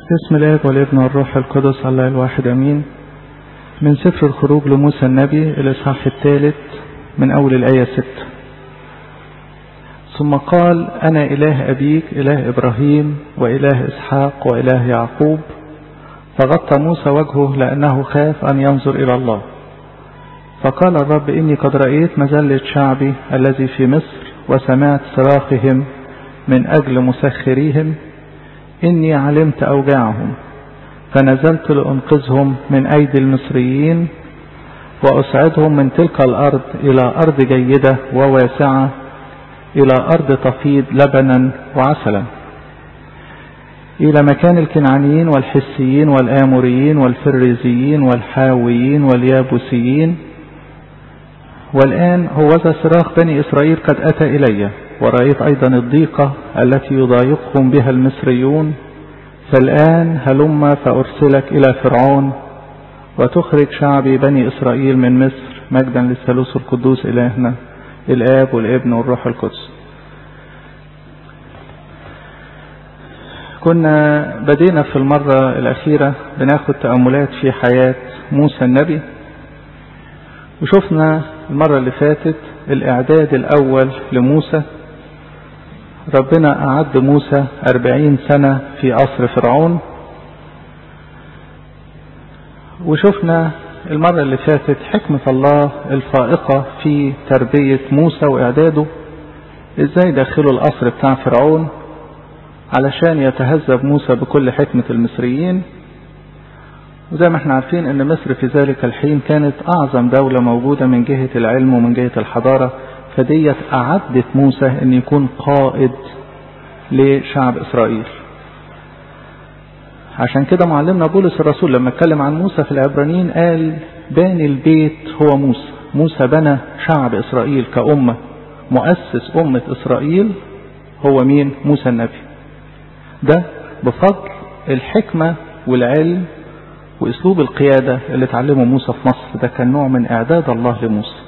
بسم الله والابن والروح القدس الله الواحد امين من سفر الخروج لموسى النبي الاصحاح الثالث من اول الايه ستة ثم قال انا اله ابيك اله ابراهيم واله اسحاق واله يعقوب فغطى موسى وجهه لانه خاف ان ينظر الى الله فقال الرب اني قد رايت مذله شعبي الذي في مصر وسمعت صراخهم من اجل مسخريهم إني علمت أوجاعهم فنزلت لأنقذهم من أيدي المصريين وأسعدهم من تلك الأرض إلى أرض جيدة وواسعة إلى أرض تفيض لبنا وعسلا إلى مكان الكنعانيين والحسيين والآموريين والفريزيين والحاويين واليابوسيين والآن هوذا صراخ بني إسرائيل قد أتى إلي ورأيت أيضا الضيقة التي يضايقهم بها المصريون فالآن هلم فأرسلك إلى فرعون وتخرج شعبي بني إسرائيل من مصر مجدا للثالوث القدوس إلهنا الآب والابن والروح القدس كنا بدينا في المرة الأخيرة بناخد تأملات في حياة موسى النبي وشفنا المرة اللي فاتت الإعداد الأول لموسى ربنا أعد موسى أربعين سنة في عصر فرعون وشفنا المرة اللي فاتت حكمة الله الفائقة في تربية موسى وإعداده إزاي داخلوا القصر بتاع فرعون علشان يتهذب موسى بكل حكمة المصريين وزي ما احنا عارفين ان مصر في ذلك الحين كانت اعظم دولة موجودة من جهة العلم ومن جهة الحضارة فديت اعدت موسى ان يكون قائد لشعب اسرائيل عشان كده معلمنا بولس الرسول لما اتكلم عن موسى في العبرانيين قال باني البيت هو موسى موسى بنى شعب اسرائيل كأمة مؤسس أمة اسرائيل هو مين موسى النبي ده بفضل الحكمة والعلم واسلوب القيادة اللي اتعلمه موسى في مصر ده كان نوع من اعداد الله لموسى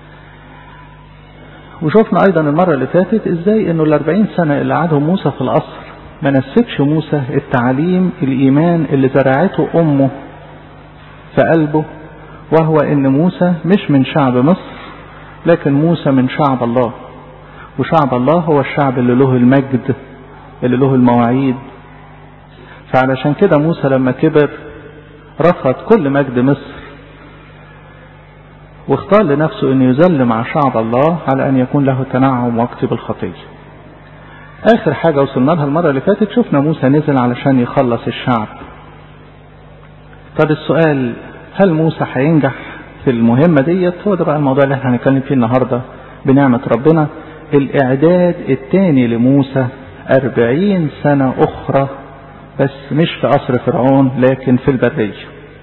وشوفنا ايضا المرة اللي فاتت ازاي انه الاربعين سنة اللي قعدهم موسى في القصر ما نسبش موسى التعليم الايمان اللي زرعته امه في قلبه وهو ان موسى مش من شعب مصر لكن موسى من شعب الله وشعب الله هو الشعب اللي له المجد اللي له المواعيد فعلشان كده موسى لما كبر رفض كل مجد مصر واختار لنفسه أن يذل مع شعب الله على أن يكون له تنعم وقت بالخطية آخر حاجة وصلنا لها المرة اللي فاتت شفنا موسى نزل علشان يخلص الشعب طب السؤال هل موسى هينجح في المهمة ديت هو ده بقى الموضوع اللي احنا هنتكلم فيه النهاردة بنعمة ربنا الإعداد الثاني لموسى أربعين سنة أخرى بس مش في قصر فرعون لكن في البرية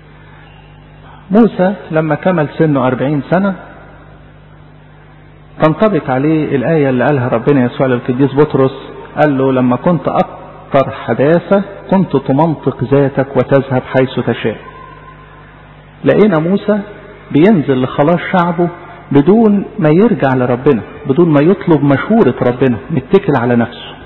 موسى لما كمل سنه أربعين سنة تنطبق عليه الآية اللي قالها ربنا يسوع للقديس بطرس قال له لما كنت أكثر حداثة كنت تمنطق ذاتك وتذهب حيث تشاء لقينا موسى بينزل لخلاص شعبه بدون ما يرجع لربنا بدون ما يطلب مشورة ربنا متكل على نفسه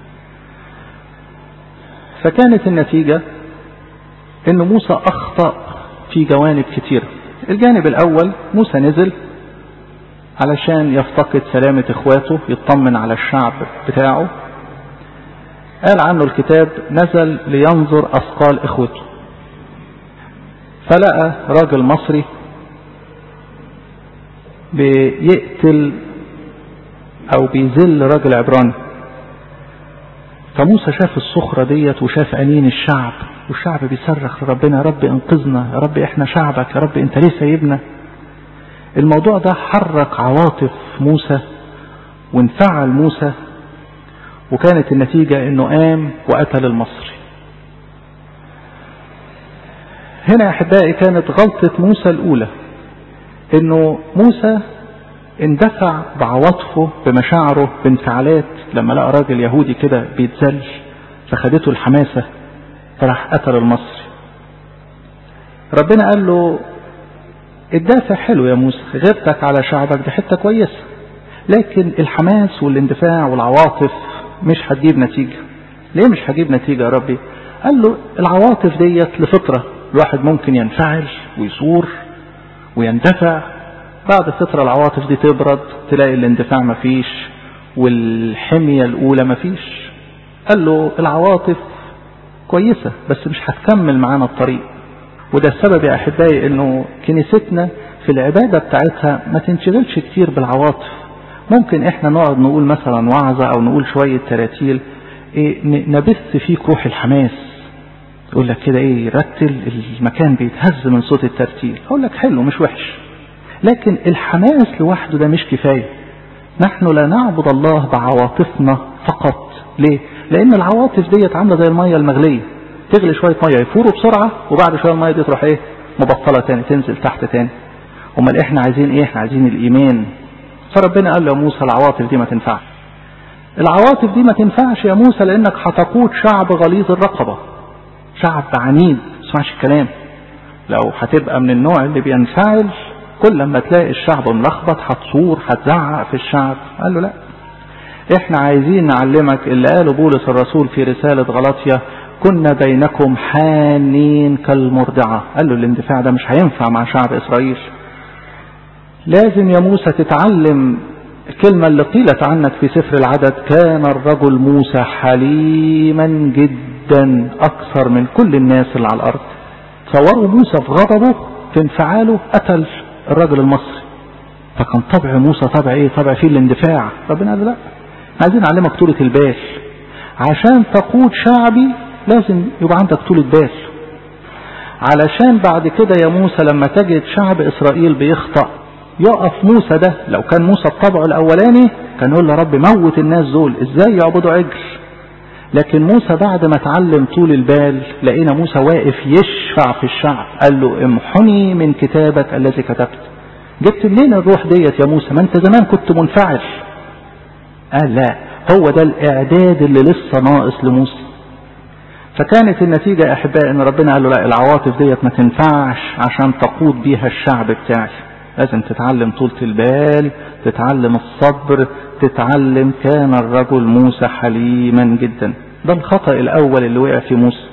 فكانت النتيجة ان موسى اخطأ في جوانب كتيرة الجانب الاول موسى نزل علشان يفتقد سلامة اخواته يطمن على الشعب بتاعه قال عنه الكتاب نزل لينظر اثقال اخوته فلقى راجل مصري بيقتل او بيذل راجل عبراني فموسى شاف الصخرة ديت وشاف أنين الشعب والشعب بيصرخ لربنا يا رب انقذنا يا رب احنا شعبك يا رب انت ليه سايبنا الموضوع ده حرك عواطف موسى وانفعل موسى وكانت النتيجة انه قام وقتل المصري هنا يا احبائي كانت غلطة موسى الاولى انه موسى اندفع بعواطفه بمشاعره بانفعالات لما لقى راجل يهودي كده بيتذل فخدته الحماسة فراح قتل المصري ربنا قال له الدافع حلو يا موسى غيرتك على شعبك دي حتة كويسة لكن الحماس والاندفاع والعواطف مش هتجيب نتيجة ليه مش هجيب نتيجة يا ربي قال له العواطف ديت لفطرة الواحد ممكن ينفعل ويصور ويندفع بعد فترة العواطف دي تبرد تلاقي الاندفاع مفيش والحمية الأولى مفيش قال له العواطف كويسة بس مش هتكمل معانا الطريق وده السبب يا أحبائي أنه كنيستنا في العبادة بتاعتها ما تنشغلش كتير بالعواطف ممكن احنا نقعد نقول مثلا وعظة او نقول شوية تراتيل إيه نبث فيك روح الحماس يقول لك كده ايه رتل المكان بيتهز من صوت الترتيل اقول لك حلو مش وحش لكن الحماس لوحده ده مش كفاية نحن لا نعبد الله بعواطفنا فقط ليه لان العواطف ديت عاملة زي المية المغلية تغلي شوية مية يفوروا بسرعة وبعد شوية المية دي تروح ايه مبطلة تاني تنزل تحت تاني امال احنا عايزين ايه احنا عايزين الايمان فربنا قال له يا موسى العواطف دي ما تنفعش العواطف دي ما تنفعش يا موسى لانك هتقود شعب غليظ الرقبة شعب عنيد ما تسمعش الكلام لو هتبقى من النوع اللي بينفعل كل لما تلاقي الشعب ملخبط هتصور هتزعق في الشعب قال له لا احنا عايزين نعلمك اللي قاله بولس الرسول في رسالة غلطية كنا بينكم حانين كالمرضعة قال له الاندفاع ده مش هينفع مع شعب اسرائيل لازم يا موسى تتعلم الكلمة اللي قيلت عنك في سفر العدد كان الرجل موسى حليما جدا أكثر من كل الناس اللي على الأرض تصوروا موسى في غضبه في انفعاله قتل الرجل المصري فكان طبع موسى طبع ايه طبع فيه الاندفاع ربنا قال لا عايزين نعلمك طولة البال عشان تقود شعبي لازم يبقى عندك طولة بال علشان بعد كده يا موسى لما تجد شعب اسرائيل بيخطأ يقف موسى ده لو كان موسى بطبعه الاولاني كان يقول له رب موت الناس دول ازاي يعبدوا عجل لكن موسى بعد ما اتعلم طول البال لقينا موسى واقف يشفع في الشعب قال له امحني من كتابك الذي كتبت جبت منين الروح ديت يا موسى ما انت زمان كنت منفعل قال لا هو ده الاعداد اللي لسه ناقص لموسى فكانت النتيجة يا احبائي ان ربنا قال له لا العواطف ديت ما تنفعش عشان تقود بيها الشعب بتاعي لازم تتعلم طولة البال تتعلم الصبر تتعلم كان الرجل موسى حليما جدا ده الخطأ الأول اللي وقع في موسى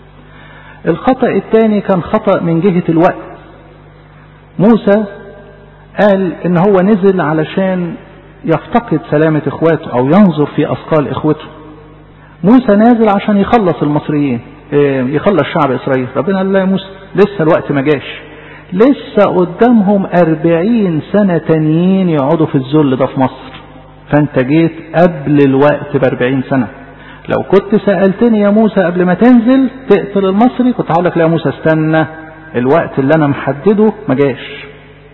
الخطأ الثاني كان خطأ من جهة الوقت موسى قال ان هو نزل علشان يفتقد سلامة اخواته او ينظر في اثقال اخوته موسى نازل عشان يخلص المصريين يخلص شعب اسرائيل ربنا قال لا يا موسى لسه الوقت ما جاش لسه قدامهم أربعين سنة تانيين يقعدوا في الذل ده في مصر فانت جيت قبل الوقت بأربعين سنة لو كنت سألتني يا موسى قبل ما تنزل تقتل المصري كنت هقول لك لا يا موسى استنى الوقت اللي انا محدده ما جاش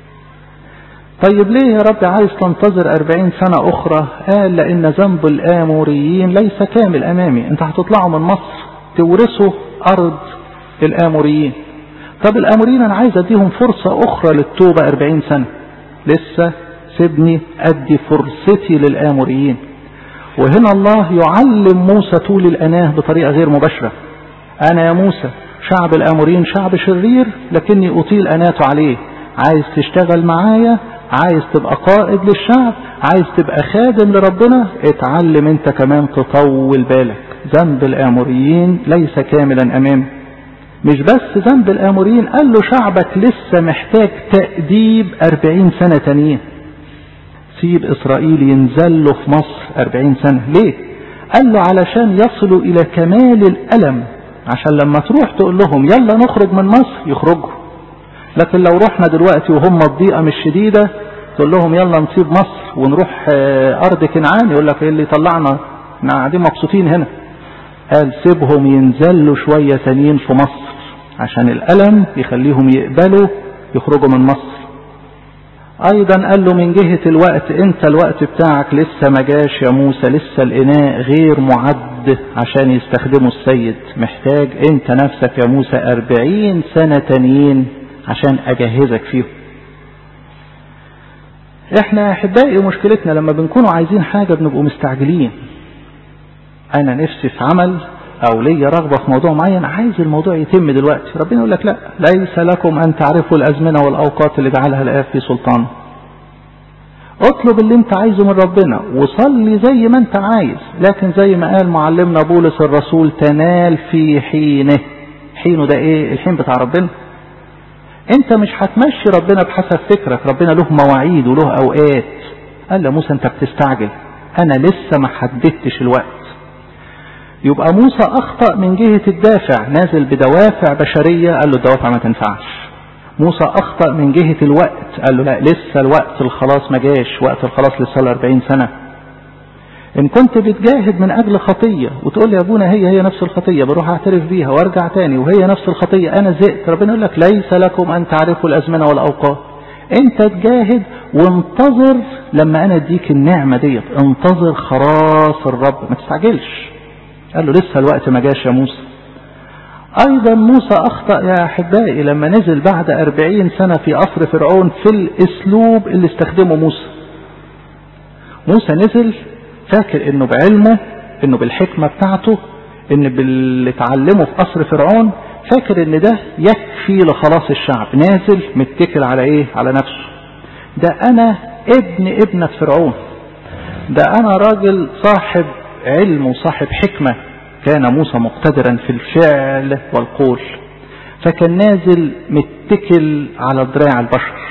طيب ليه يا رب عايز تنتظر أربعين سنة أخرى قال لأن ذنب الآموريين ليس كامل أمامي أنت هتطلعوا من مصر تورثوا أرض الآموريين طب الامرين انا عايز اديهم فرصة اخرى للتوبة اربعين سنة لسه سيبني ادي فرصتي للاموريين وهنا الله يعلم موسى طول الاناه بطريقة غير مباشرة انا يا موسى شعب الاموريين شعب شرير لكني اطيل اناته عليه عايز تشتغل معايا عايز تبقى قائد للشعب عايز تبقى خادم لربنا اتعلم انت كمان تطول بالك ذنب الاموريين ليس كاملا امامي مش بس ذنب الآموريين قال له شعبك لسه محتاج تأديب أربعين سنة تانيين سيب إسرائيل ينزل له في مصر أربعين سنة ليه قال له علشان يصلوا إلى كمال الألم عشان لما تروح تقول لهم يلا نخرج من مصر يخرجوا لكن لو رحنا دلوقتي وهم الضيقة مش شديدة تقول لهم يلا نسيب مصر ونروح أرض كنعان يقول لك ايه اللي طلعنا احنا قاعدين مبسوطين هنا قال سيبهم ينزلوا شوية تانيين في مصر عشان الألم يخليهم يقبلوا يخرجوا من مصر أيضا قال له من جهة الوقت أنت الوقت بتاعك لسه ما جاش يا موسى لسه الإناء غير معد عشان يستخدمه السيد محتاج أنت نفسك يا موسى أربعين سنة تانيين عشان أجهزك فيهم احنا احبائي مشكلتنا لما بنكونوا عايزين حاجة بنبقوا مستعجلين انا نفسي في عمل او ليا رغبة في موضوع معين عايز الموضوع يتم دلوقتي ربنا يقول لك لا ليس لكم ان تعرفوا الازمنة والاوقات اللي جعلها الاب في سلطان اطلب اللي انت عايزه من ربنا وصلي زي ما انت عايز لكن زي ما قال معلمنا بولس الرسول تنال في حينه حينه ده ايه الحين بتاع ربنا انت مش هتمشي ربنا بحسب فكرك ربنا له مواعيد وله اوقات قال له موسى انت بتستعجل انا لسه ما حددتش الوقت يبقى موسى اخطأ من جهة الدافع نازل بدوافع بشرية قال له الدوافع ما تنفعش موسى اخطأ من جهة الوقت قال له لا لسه الوقت الخلاص ما جاش وقت الخلاص لسه له 40 سنة ان كنت بتجاهد من اجل خطية وتقول لي يا ابونا هي هي نفس الخطية بروح اعترف بيها وارجع تاني وهي نفس الخطية انا زهقت ربنا يقول لك ليس لكم ان تعرفوا الازمنة والاوقات انت تجاهد وانتظر لما انا اديك النعمة ديت انتظر خلاص الرب ما تستعجلش قال له لسه الوقت ما جاش يا موسى ايضا موسى اخطأ يا احبائي لما نزل بعد اربعين سنة في قصر فرعون في الاسلوب اللي استخدمه موسى موسى نزل فاكر انه بعلمه انه بالحكمة بتاعته ان باللي اتعلمه في قصر فرعون فاكر ان ده يكفي لخلاص الشعب نازل متكل على ايه على نفسه ده انا ابن ابنة فرعون ده انا راجل صاحب علم وصاحب حكمة كان موسى مقتدرا في الفعل والقول فكان نازل متكل على دراع البشر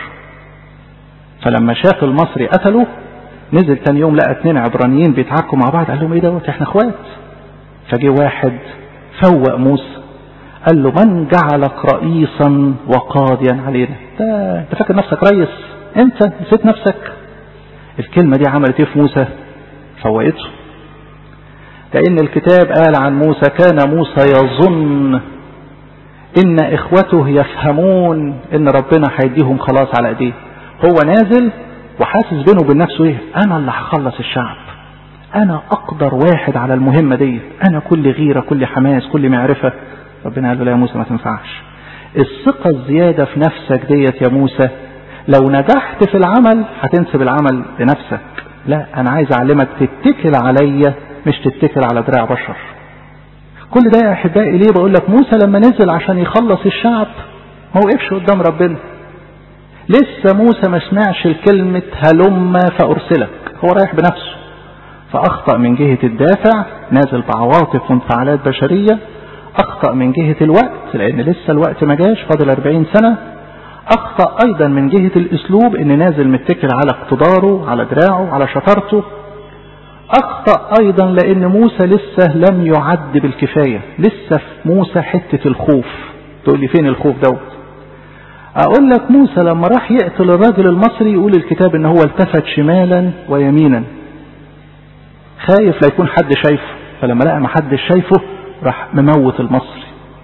فلما شاف المصري قتله نزل تاني يوم لقى اتنين عبرانيين بيتعاركوا مع بعض قال لهم ايه دوت احنا اخوات فجه واحد فوق موسى قال له من جعلك رئيسا وقاضيا علينا ده انت فاكر نفسك رئيس انت نسيت نفسك الكلمة دي عملت ايه في موسى فوقته لان الكتاب قال عن موسى كان موسى يظن ان اخوته يفهمون ان ربنا هيديهم خلاص على ايديه هو نازل وحاسس بينه وبين نفسه ايه انا اللي هخلص الشعب انا اقدر واحد على المهمة دي انا كل غيرة كل حماس كل معرفة ربنا قال له لا يا موسى ما تنفعش الثقة الزيادة في نفسك ديت يا موسى لو نجحت في العمل هتنسب العمل لنفسك لا انا عايز اعلمك تتكل عليا مش تتكل على دراع بشر كل ده يا احبائي ليه بقول لك موسى لما نزل عشان يخلص الشعب ما وقفش قدام ربنا لسه موسى ما سمعش الكلمة هلم فأرسلك هو رايح بنفسه فأخطأ من جهة الدافع نازل بعواطف وانفعالات بشرية أخطأ من جهة الوقت لأن لسه الوقت ما جاش فاضل 40 سنة أخطأ أيضا من جهة الأسلوب إن نازل متكل على اقتداره على دراعه على شطارته أخطأ أيضا لأن موسى لسه لم يعد بالكفاية لسه في موسى حتة الخوف تقول لي فين الخوف دوت أقول لك موسى لما راح يقتل الراجل المصري يقول الكتاب إن هو التفت شمالا ويمينا خايف لا يكون حد شايفه فلما لقى ما حدش شايفه راح مموت المصري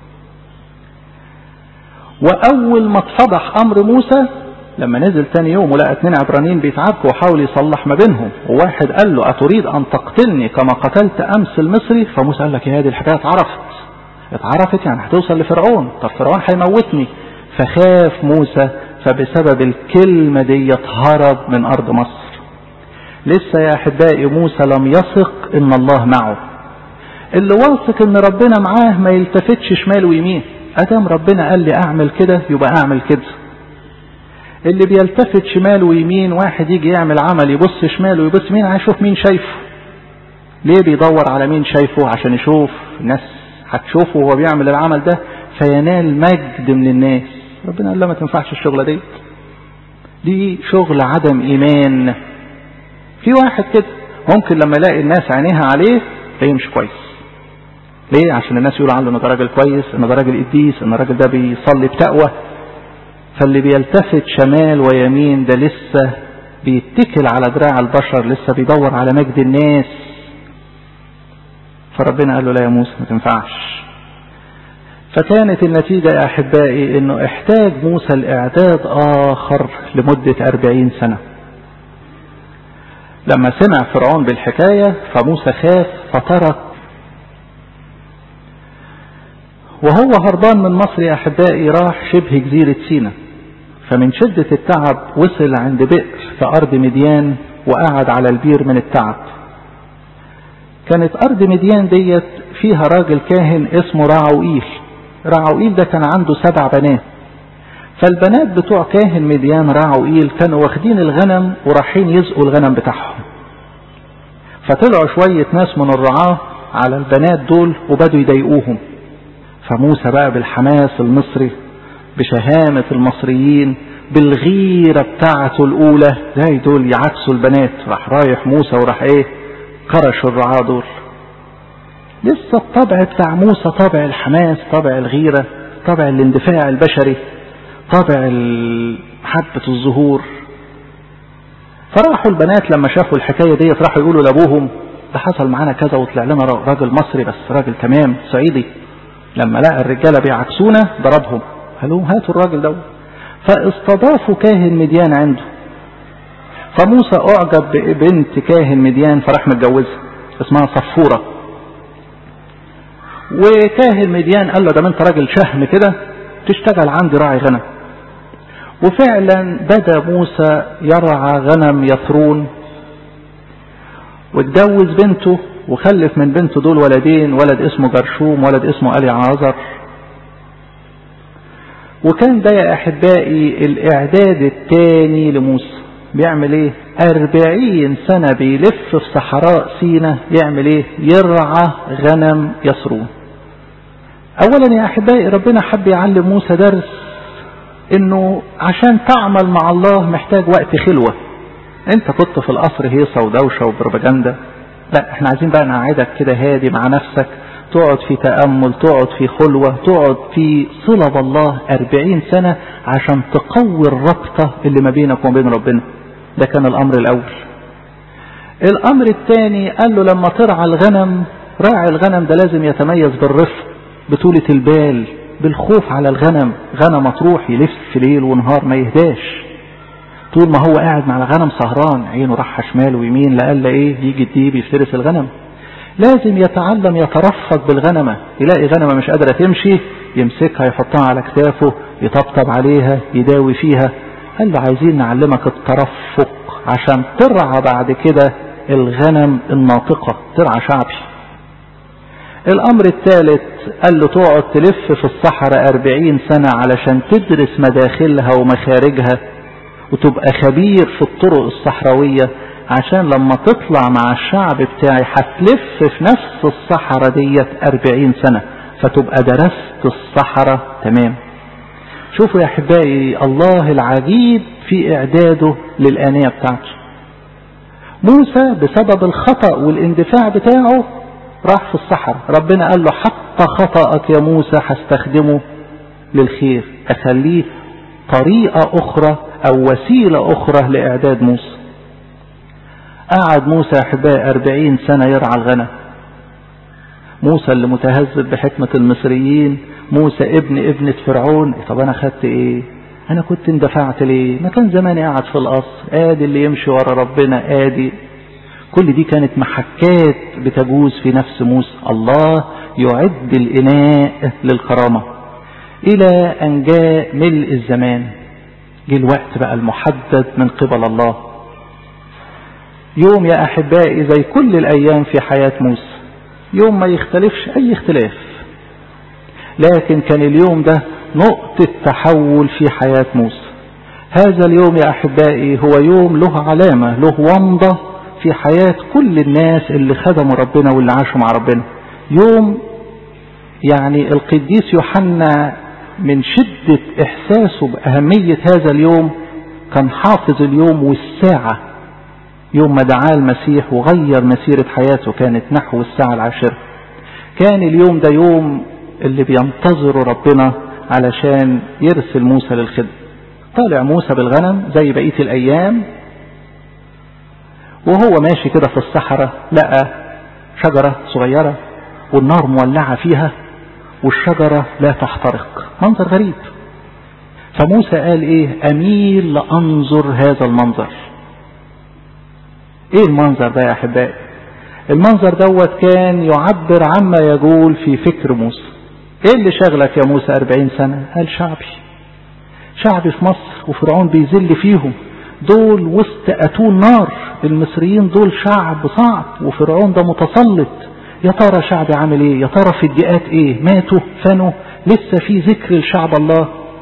وأول ما اتفضح أمر موسى لما نزل تاني يوم ولقى اتنين عبرانيين بيتعاركوا وحاول يصلح ما بينهم وواحد قال له أتريد أن تقتلني كما قتلت أمس المصري فموسى قال لك يا هذه الحكاية اتعرفت اتعرفت يعني هتوصل لفرعون طب فرعون هيموتني فخاف موسى فبسبب الكلمة دي هرب من أرض مصر لسه يا أحبائي موسى لم يثق إن الله معه اللي واثق إن ربنا معاه ما يلتفتش شمال ويمين أدام ربنا قال لي أعمل كده يبقى أعمل كده اللي بيلتفت شمال ويمين واحد يجي يعمل عمل يبص شمال ويبص يمين هيشوف مين شايفه ليه بيدور على مين شايفه عشان يشوف ناس هتشوفه وهو بيعمل العمل ده فينال مجد من الناس ربنا قال لا ما تنفعش الشغلة دي دي شغل عدم إيمان في واحد كده ممكن لما يلاقي الناس عينيها عليه تلاقيه مش كويس ليه عشان الناس يقولوا عنه انه ده راجل كويس انه ده راجل قديس ان الراجل ده بيصلي بتقوى فاللي بيلتفت شمال ويمين ده لسه بيتكل على دراع البشر لسه بيدور على مجد الناس فربنا قال له لا يا موسى ما تنفعش فكانت النتيجة يا أحبائي أنه احتاج موسى الإعداد آخر لمدة أربعين سنة لما سمع فرعون بالحكاية فموسى خاف فترك وهو هربان من مصر يا أحبائي راح شبه جزيرة سينا فمن شدة التعب وصل عند بئر في أرض مديان وقعد على البير من التعب كانت أرض مديان ديت فيها راجل كاهن اسمه راعوئيل راعوئيل ده كان عنده سبع بنات فالبنات بتوع كاهن مديان راعوا إيل كانوا واخدين الغنم ورايحين يزقوا الغنم بتاعهم فطلعوا شوية ناس من الرعاة على البنات دول وبدوا يضايقوهم فموسى بقى بالحماس المصري بشهامة المصريين بالغيرة بتاعته الأولى زي دول يعكسوا البنات راح رايح موسى وراح ايه كرش الرعاة دول لسه الطبع بتاع موسى طبع الحماس طبع الغيرة طبع الاندفاع البشري طبع حبة الظهور فراحوا البنات لما شافوا الحكاية ديت راحوا يقولوا لأبوهم ده حصل معانا كذا وطلع لنا راجل مصري بس راجل تمام صعيدي لما لقى الرجالة بيعكسونا ضربهم قالوا هاتوا الراجل ده فاستضافوا كاهن مديان عنده فموسى اعجب ببنت كاهن مديان فراح متجوزها اسمها صفورة وكاهن مديان قال له ده انت راجل شهم كده تشتغل عندي راعي غنم وفعلا بدا موسى يرعى غنم يثرون واتجوز بنته وخلف من بنته دول ولدين ولد اسمه جرشوم ولد اسمه ألي عازر وكان ده يا أحبائي الإعداد الثاني لموسى بيعمل إيه أربعين سنة بيلف في صحراء سينا يعمل إيه يرعى غنم يسرون أولا يا أحبائي ربنا حب يعلم موسى درس إنه عشان تعمل مع الله محتاج وقت خلوة أنت كنت في القصر هيصة ودوشة وبروباجندا لا احنا عايزين بقى نقعدك كده هادي مع نفسك تقعد في تأمل تقعد في خلوة تقعد في صلة بالله أربعين سنة عشان تقوي الربطة اللي ما بينك وما بين ربنا ده كان الأمر الأول الأمر الثاني قال له لما ترعى الغنم راعي الغنم ده لازم يتميز بالرفق بطولة البال بالخوف على الغنم غنم تروح يلف ليل ونهار ما يهداش طول ما هو قاعد مع الغنم سهران عينه راح شمال ويمين لألا ايه يجي الديب يفترس الغنم لازم يتعلم يترفق بالغنمة يلاقي غنمة مش قادرة تمشي يمسكها يحطها على كتافه يطبطب عليها يداوي فيها قال له عايزين نعلمك الترفق عشان ترعى بعد كده الغنم الناطقة ترعى شعبي الأمر الثالث قال له تقعد تلف في الصحراء أربعين سنة علشان تدرس مداخلها ومخارجها وتبقى خبير في الطرق الصحراوية عشان لما تطلع مع الشعب بتاعي هتلف في نفس الصحراء ديت أربعين سنة فتبقى درست الصحراء تمام شوفوا يا أحبائي الله العجيب في إعداده للآنية بتاعته موسى بسبب الخطأ والاندفاع بتاعه راح في الصحراء ربنا قال له حتى خطأك يا موسى هستخدمه للخير أخليه طريقة أخرى أو وسيلة أخرى لإعداد موسى قعد موسى أحباء أربعين سنة يرعى الغنم موسى اللي متهذب بحكمة المصريين موسى ابن ابنة فرعون طب أنا خدت إيه أنا كنت اندفعت ليه ما كان زماني قاعد في القصر آدي اللي يمشي ورا ربنا آدي كل دي كانت محكات بتجوز في نفس موسى الله يعد الإناء للكرامة إلى أن جاء ملء الزمان جه الوقت بقى المحدد من قبل الله يوم يا أحبائي زي كل الأيام في حياة موسى يوم ما يختلفش أي اختلاف لكن كان اليوم ده نقطة تحول في حياة موسى هذا اليوم يا أحبائي هو يوم له علامة له ومضة في حياة كل الناس اللي خدموا ربنا واللي عاشوا مع ربنا يوم يعني القديس يوحنا من شدة إحساسه بأهمية هذا اليوم كان حافظ اليوم والساعة يوم ما دعاه المسيح وغير مسيرة حياته كانت نحو الساعة العاشرة كان اليوم ده يوم اللي بينتظروا ربنا علشان يرسل موسى للخدمة طالع موسى بالغنم زي بقية الأيام وهو ماشي كده في الصحراء لقى شجرة صغيرة والنار مولعة فيها والشجرة لا تحترق منظر غريب فموسى قال ايه اميل لانظر هذا المنظر ايه المنظر ده يا احبائي المنظر دوت كان يعبر عما يقول في فكر موسى ايه اللي شغلك يا موسى اربعين سنة قال شعبي شعبي في مصر وفرعون بيذل فيهم دول وسط اتون نار المصريين دول شعب صعب وفرعون ده متسلط يا ترى شعبي عامل ايه يا ترى في الدقات ايه ماتوا فنوا لسه في ذكر لشعب الله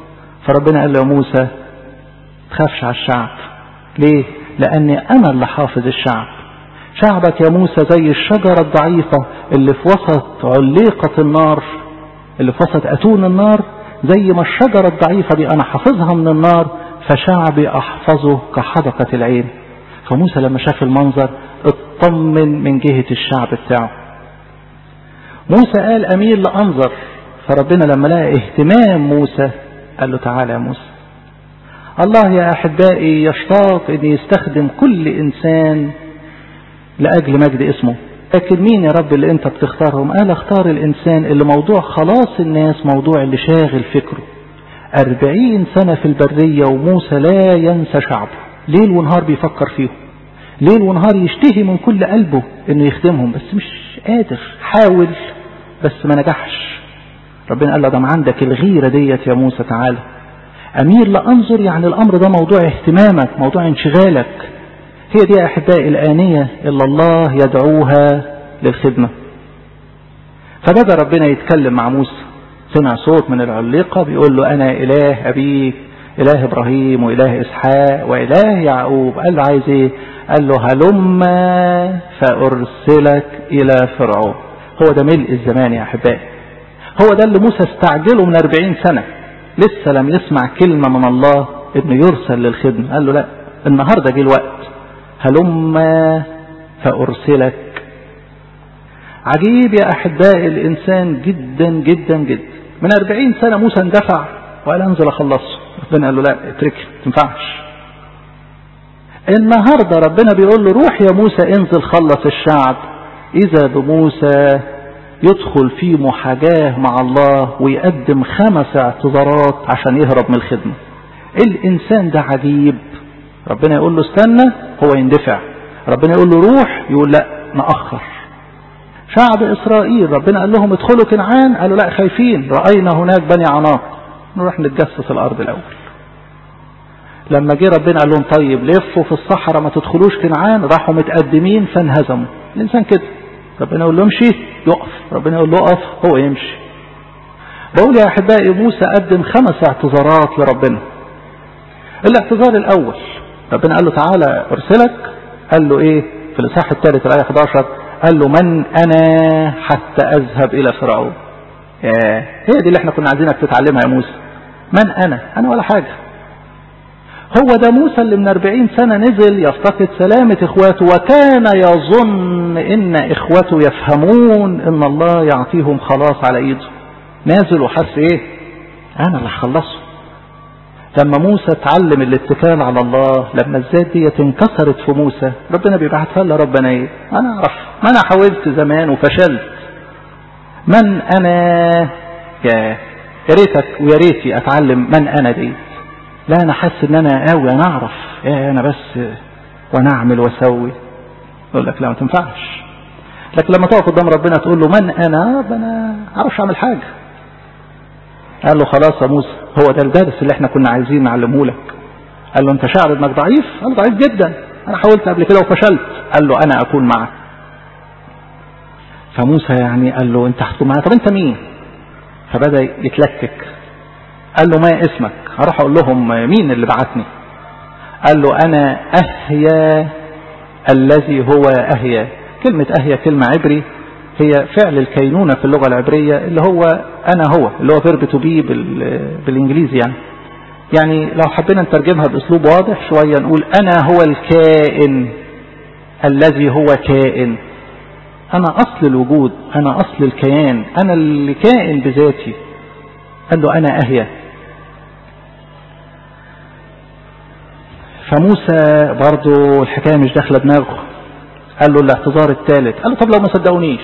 فربنا قال له يا موسى تخافش على الشعب ليه لاني انا اللي حافظ الشعب شعبك يا موسى زي الشجرة الضعيفة اللي في وسط عليقة النار اللي في وسط أتون النار زي ما الشجرة الضعيفة دي أنا حافظها من النار فشعبي أحفظه كحدقة العين فموسى لما شاف المنظر اطمن من جهة الشعب بتاعه موسى قال أمير لأنظر فربنا لما لقى اهتمام موسى قال له تعالى يا موسى الله يا أحبائي يشتاق أن يستخدم كل إنسان لأجل مجد اسمه لكن مين يا رب اللي انت بتختارهم قال اختار الانسان اللي موضوع خلاص الناس موضوع اللي شاغل فكره أربعين سنة في البرية وموسى لا ينسى شعبه ليل ونهار بيفكر فيهم ليل ونهار يشتهي من كل قلبه انه يخدمهم بس مش قادر حاول بس ما نجحش ربنا قال له ده عندك الغيرة ديت يا موسى تعالى أمير لأنظر يعني الأمر ده موضوع اهتمامك موضوع انشغالك هي دي أحبائي الآنية اللي الله يدعوها للخدمة فبدأ ربنا يتكلم مع موسى سمع صوت من العليقة بيقول له أنا إله أبيك إله إبراهيم وإله إسحاق وإله يعقوب قال له عايز إيه قال له هلم فأرسلك إلى فرعون هو ده ملء الزمان يا أحبائي هو ده اللي موسى استعجله من أربعين سنة لسه لم يسمع كلمة من الله انه يرسل للخدمة قال له لا النهاردة جه الوقت هلم فأرسلك عجيب يا أحبائي الإنسان جدا جدا جدا من أربعين سنة موسى اندفع وقال أنزل أخلصه ربنا قال له لا اتركه تنفعش النهاردة ربنا بيقول له روح يا موسى انزل خلص الشعب إذا بموسى يدخل في محاجاة مع الله ويقدم خمس اعتذارات عشان يهرب من الخدمة الإنسان ده عجيب ربنا يقول له استنى هو يندفع ربنا يقول له روح يقول لا نأخر شعب إسرائيل ربنا قال لهم ادخلوا كنعان قالوا لا خايفين رأينا هناك بني عناق نروح نتجسس الأرض الأول لما جه ربنا قال لهم طيب لفوا في الصحراء ما تدخلوش كنعان راحوا متقدمين فانهزموا الإنسان كده ربنا يقول له امشي يقف ربنا يقول له اقف هو يمشي بقول يا أحبائي موسى قدم خمس اعتذارات لربنا الاعتذار الأول ربنا قال له تعالى ارسلك قال له ايه في الاصحاح الثالث الايه 11 قال له من انا حتى اذهب الى فرعون هي دي اللي احنا كنا عايزينك تتعلمها يا موسى من انا انا ولا حاجه هو ده موسى اللي من أربعين سنة نزل يفتقد سلامة إخواته وكان يظن إن إخواته يفهمون إن الله يعطيهم خلاص على إيده نازل وحس إيه أنا اللي هخلصه لما موسى اتعلم الاتكال على الله لما الذات دي انكسرت في موسى ربنا بيبعتها له ربنا ايه انا اعرف ما انا حاولت زمان وفشلت من انا يا يا ريتك ويا ريتي اتعلم من انا دي لا انا حاسس ان انا قوي انا اعرف ايه انا بس وانا اعمل واسوي يقول لك لا ما تنفعش لكن لما تقف قدام ربنا تقول له من انا ربنا اعرفش اعمل حاجه قال له خلاص يا موسى هو ده الدرس اللي احنا كنا عايزين نعلمه لك قال له انت شاعر انك ضعيف قال له ضعيف جدا انا حاولت قبل كده وفشلت قال له انا اكون معك فموسى يعني قال له انت هتكون معايا طب انت مين فبدا يتلكك قال له ما اسمك هروح اقول لهم مين اللي بعتني قال له انا اهيا الذي هو اهيا كلمة اهيا كلمة عبري هي فعل الكينونة في اللغة العبرية اللي هو أنا هو اللي هو فيرب تو بي بالإنجليزي يعني يعني لو حبينا نترجمها بأسلوب واضح شوية نقول أنا هو الكائن الذي هو كائن أنا أصل الوجود أنا أصل الكيان أنا اللي كائن بذاتي قال له أنا أهيا فموسى برضو الحكاية مش داخلة دماغه قال له الاعتذار الثالث قال له طب لو ما صدقونيش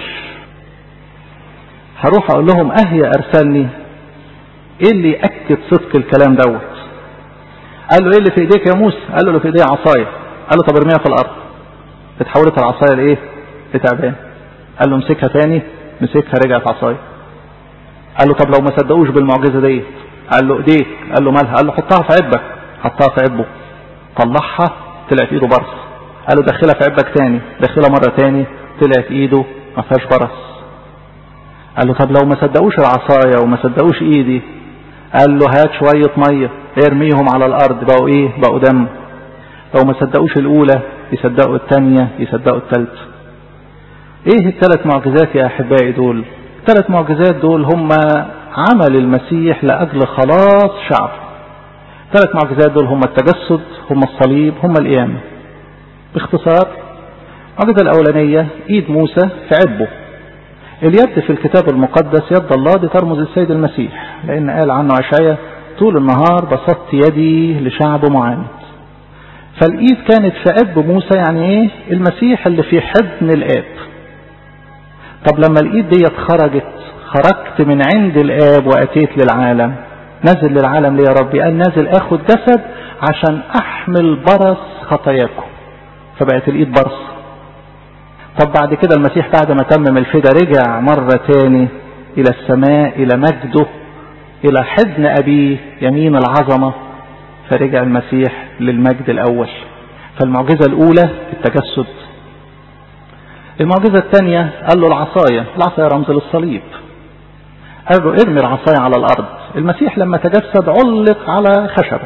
هروح اقول لهم اهيا ارسلني ايه اللي ياكد صدق الكلام دوت قال له ايه اللي في ايديك يا موسى قال له اللي في ايديا عصايه قال له طب ارميها في الارض اتحولت العصايه لايه لتعبان قال له امسكها تاني مسكها رجعت عصايه قال له طب لو ما صدقوش بالمعجزه ديت قال له ايديك قال له مالها قال له حطها في عبك حطها في عبه طلعها طلعت ايده برص قال له دخلها في عبك تاني دخلها مرة تاني طلعت ايده ما فيهاش برص قال له طب لو ما صدقوش العصاية وما صدقوش ايدي قال له هات شوية مية ارميهم على الارض بقوا ايه بقوا دم لو ما صدقوش الاولى يصدقوا الثانية يصدقوا الثالثة ايه الثلاث معجزات يا احبائي دول الثلاث معجزات دول هم عمل المسيح لاجل خلاص شعبه ثلاث معجزات دول هم التجسد هم الصليب هم القيامة باختصار المعجزة الأولانية إيد موسى في عبه اليد في الكتاب المقدس يد الله دي ترمز السيد المسيح لأن قال عنه عشاية طول النهار بسطت يدي لشعب معاند فالإيد كانت في عب موسى يعني إيه المسيح اللي في حضن الآب طب لما الإيد ديت خرجت خرجت من عند الآب وأتيت للعالم نزل للعالم ليه يا ربي قال نازل اخد جسد عشان احمل برص خطاياكم فبقت الايد برص طب بعد كده المسيح بعد ما تمم الفدا رجع مرة تاني الى السماء الى مجده الى حضن ابيه يمين العظمة فرجع المسيح للمجد الاول فالمعجزة الاولى التجسد المعجزة الثانية قال له العصاية العصاية رمز للصليب قال له ارمي العصاية على الارض المسيح لما تجسد علق على خشبة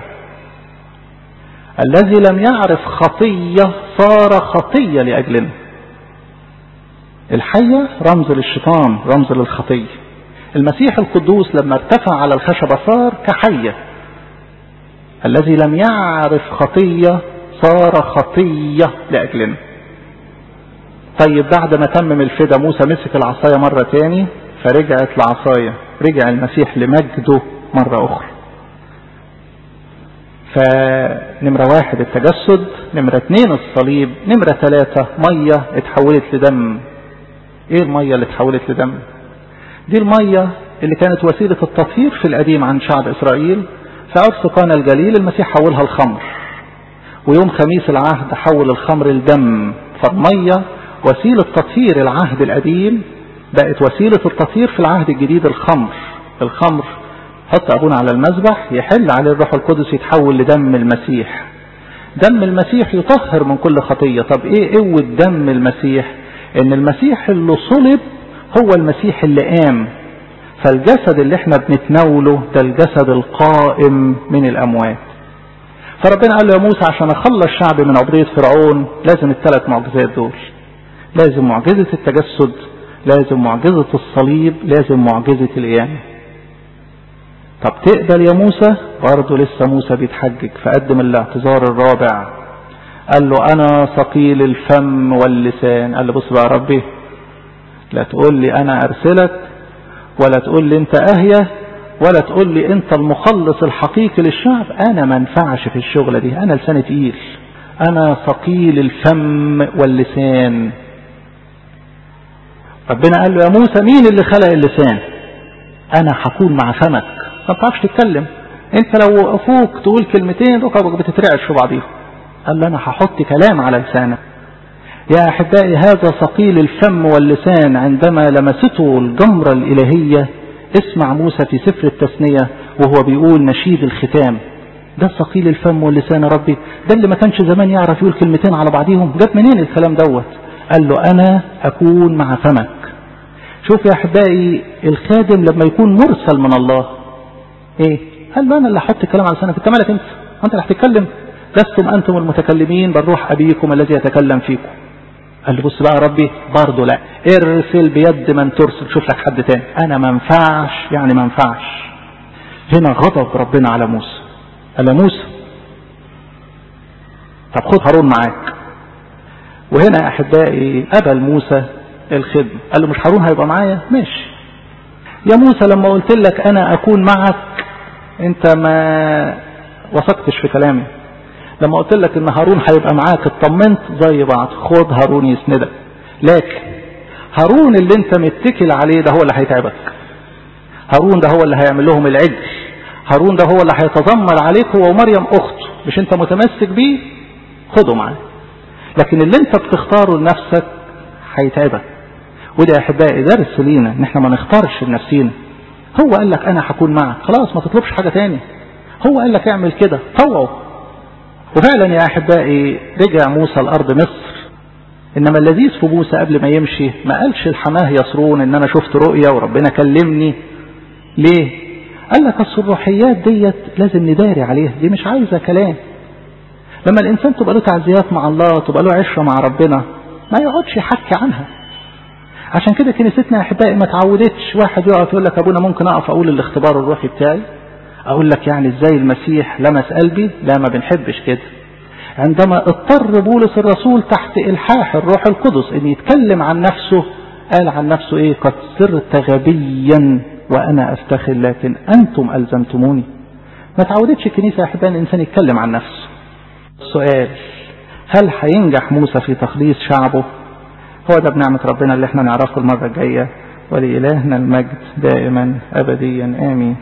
الذي لم يعرف خطية صار خطية لأجلنا الحية رمز للشيطان رمز للخطية المسيح القدوس لما ارتفع على الخشبة صار كحية الذي لم يعرف خطية صار خطية لأجلنا طيب بعد ما تمم الفدا موسى مسك العصاية مرة تاني فرجعت العصاية رجع المسيح لمجده مرة أخرى فنمرة واحد التجسد نمرة اتنين الصليب نمرة ثلاثة مية اتحولت لدم ايه المية اللي اتحولت لدم دي المية اللي كانت وسيلة التطهير في القديم عن شعب اسرائيل في عرس قانا الجليل المسيح حولها الخمر ويوم خميس العهد حول الخمر الدم فالمية وسيلة تطهير العهد القديم بقت وسيلة التطهير في العهد الجديد الخمر الخمر حط أبونا على المذبح يحل عليه الروح القدس يتحول لدم المسيح دم المسيح يطهر من كل خطية طب ايه قوة دم المسيح ان المسيح اللي صلب هو المسيح اللي قام فالجسد اللي احنا بنتناوله ده الجسد القائم من الاموات فربنا قال له يا موسى عشان اخلص شعبي من عبودية فرعون لازم الثلاث معجزات دول لازم معجزة التجسد لازم معجزة الصليب لازم معجزة القيامة طب تقبل يا موسى برضه لسه موسى بيتحجج فقدم الاعتذار الرابع قال له انا ثقيل الفم واللسان قال له بص بقى يا ربي لا تقول لي انا ارسلك ولا تقول لي انت اهية ولا تقول لي انت المخلص الحقيقي للشعب انا ما انفعش في الشغلة دي انا لساني تقيل انا ثقيل الفم واللسان ربنا قال له يا موسى مين اللي خلق اللسان انا هكون مع فمك ما بتعرفش تتكلم انت لو وقفوك تقول كلمتين ركبك بتترعش في بعضيهم قال له انا هحط كلام على لسانك يا احبائي هذا ثقيل الفم واللسان عندما لمسته الجمرة الالهية اسمع موسى في سفر التثنية وهو بيقول نشيد الختام ده ثقيل الفم واللسان يا ربي ده اللي ما كانش زمان يعرف يقول كلمتين على بعضيهم جاب منين الكلام دوت قال له انا اكون مع فمك شوف يا احبائي الخادم لما يكون مرسل من الله ايه قال له انا اللي احط الكلام على لسانك انت مالك انت انت اللي هتتكلم لستم انتم المتكلمين بل روح ابيكم الذي يتكلم فيكم قال له بص بقى يا ربي برضه لا ارسل بيد من ترسل شوف لك حد تاني انا ما ينفعش يعني ما ينفعش هنا غضب ربنا على موسى قال له موسى طب خد هارون معاك وهنا يا احبائي قبل موسى الخدمة قال له مش هارون هيبقى معايا ماشي يا موسى لما قلت لك انا اكون معك انت ما وثقتش في كلامي لما قلت لك ان هارون هيبقى معاك اطمنت زي بعض خد هارون يسندك لكن هارون اللي انت متكل عليه ده هو اللي هيتعبك هارون ده هو اللي هيعمل لهم العجل هارون ده هو اللي هيتذمر عليك هو ومريم اخته مش انت متمسك بيه خده معاه لكن اللي انت بتختاره لنفسك هيتعبك وده يا احبائي درس لينا ان احنا ما نختارش لنفسينا هو قال لك انا هكون معك خلاص ما تطلبش حاجة تاني هو قال لك اعمل كده طوعه وفعلا يا احبائي رجع موسى الارض مصر انما اللذيذ في موسى قبل ما يمشي ما قالش الحماه يسرون ان انا شفت رؤية وربنا كلمني ليه قال لك اصل الروحيات ديت لازم نداري عليها دي مش عايزه كلام لما الانسان تبقى له تعزيات مع الله تبقى له عشره مع ربنا ما يقعدش يحكي عنها عشان كده كنيستنا يا احبائي ما تعودتش واحد يقف يقول لك ابونا ممكن اقف اقول الاختبار الروحي بتاعي اقول لك يعني ازاي المسيح لمس قلبي لا ما بنحبش كده عندما اضطر بولس الرسول تحت الحاح الروح القدس ان يتكلم عن نفسه قال عن نفسه ايه قد صرت غبيا وانا افتخر لكن انتم الزمتموني ما تعودتش الكنيسه يا احبائي الانسان يتكلم عن نفسه السؤال هل هينجح موسى في تخليص شعبه هو ده بنعمة ربنا اللي احنا نعرفه المرة الجاية ولإلهنا المجد دائما أبديا آمين